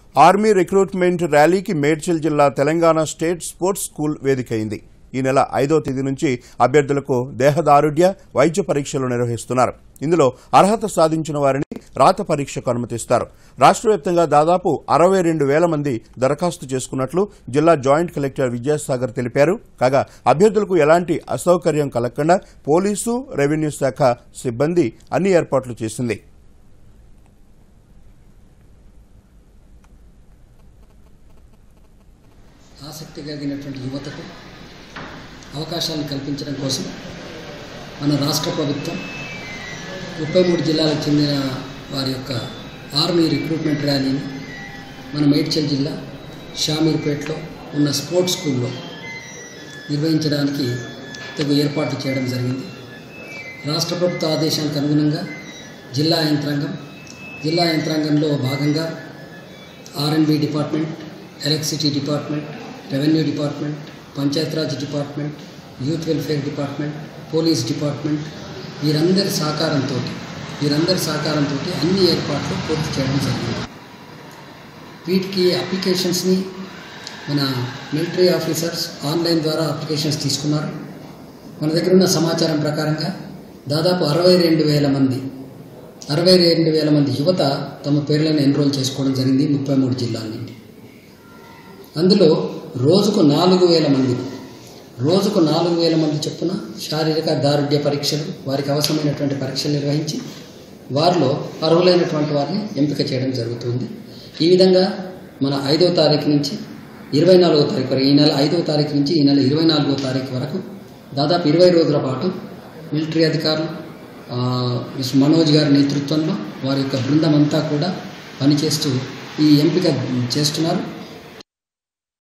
army recruitment ర్యాలీకి మేడ్చల్ జిల్లా Telangana state sports school వేదికైంది ఈ నెల ఐదో తేదీ నుంచి అభ్యర్థులకు దేహదారుఢ్య వైద్య పరీక్షలు నిర్వహిస్తున్నారు ఇందులో అర్హత సాధించిన వారిని రాత పరీక్షకు అనుమతిస్తారు రాష్ట్ర వ్యాప్తంగా దాదాపు అరవై రెండు వేల మంది దరఖాస్తు చేసుకున్నట్లు జిల్లా జాయింట్ కలెక్టర్ విద్యాసాగర్ తెలిపారు కాగా అభ్యర్థులకు ఎలాంటి అసౌకర్యం కలగకుండా పోలీసు రెవెన్యూ శాఖ సిబ్బంది అన్ని ఏర్పాట్లు చేసింది ఆసక్తి కలిగినటువంటి యువతకు అవకాశాలను కల్పించడం కోసం మన రాష్ట్ర ప్రభుత్వం ముప్పై మూడు జిల్లాలకు చెందిన వారి యొక్క ఆర్మీ రిక్రూట్మెంట్ ర్యాలీని మన మేడ్చల్ జిల్లా షామీర్పేటలో ఉన్న స్పోర్ట్స్ స్కూల్లో నిర్వహించడానికి తగు ఏర్పాట్లు చేయడం జరిగింది రాష్ట్ర ప్రభుత్వ ఆదేశానికి అనుగుణంగా జిల్లా యంత్రాంగం జిల్లా యంత్రాంగంలో భాగంగా R and B department electricity department revenue department Panchayati Raj department youth welfare department police department వీరందరి సహకారంతో వీరందరి సహకారంతో అన్ని ఏర్పాట్లు పూర్తి చేయడం జరిగింది వీటికి అప్లికేషన్స్ని మన మిలిటరీ ఆఫీసర్స్ ఆన్లైన్ ద్వారా అప్లికేషన్స్ తీసుకున్నారు మన దగ్గర ఉన్న సమాచారం ప్రకారంగా దాదాపు అరవై రెండు వేల మంది అరవై రెండు వేల మంది యువత తమ పేర్లను ఎన్రోల్ చేసుకోవడం జరిగింది ముప్పై మూడు జిల్లాల నుండి అందులో రోజుకు నాలుగు వేల మంది రోజుకు నాలుగు వేల మంది చొప్పున శారీరక దారుఢ్య పరీక్షలు వారికి అవసరమైనటువంటి పరీక్షలు నిర్వహించి వారిలో అర్హులైనటువంటి వారిని ఎంపిక చేయడం జరుగుతుంది ఈ విధంగా మన ఐదో తారీఖు నుంచి ఇరవై నాలుగో తారీఖు వరకు ఈ నెల ఐదో తారీఖు నుంచి ఈ నెల ఇరవై నాలుగో తారీఖు వరకు దాదాపు ఇరవై రోజుల పాటు మిలిటరీ అధికారులు ఆ, మిస్ మనోజ్ గారి నేతృత్వంలో వారి యొక్క బృందం అంతా కూడా పనిచేస్తూ ఈ ఎంపిక చేస్తున్నారు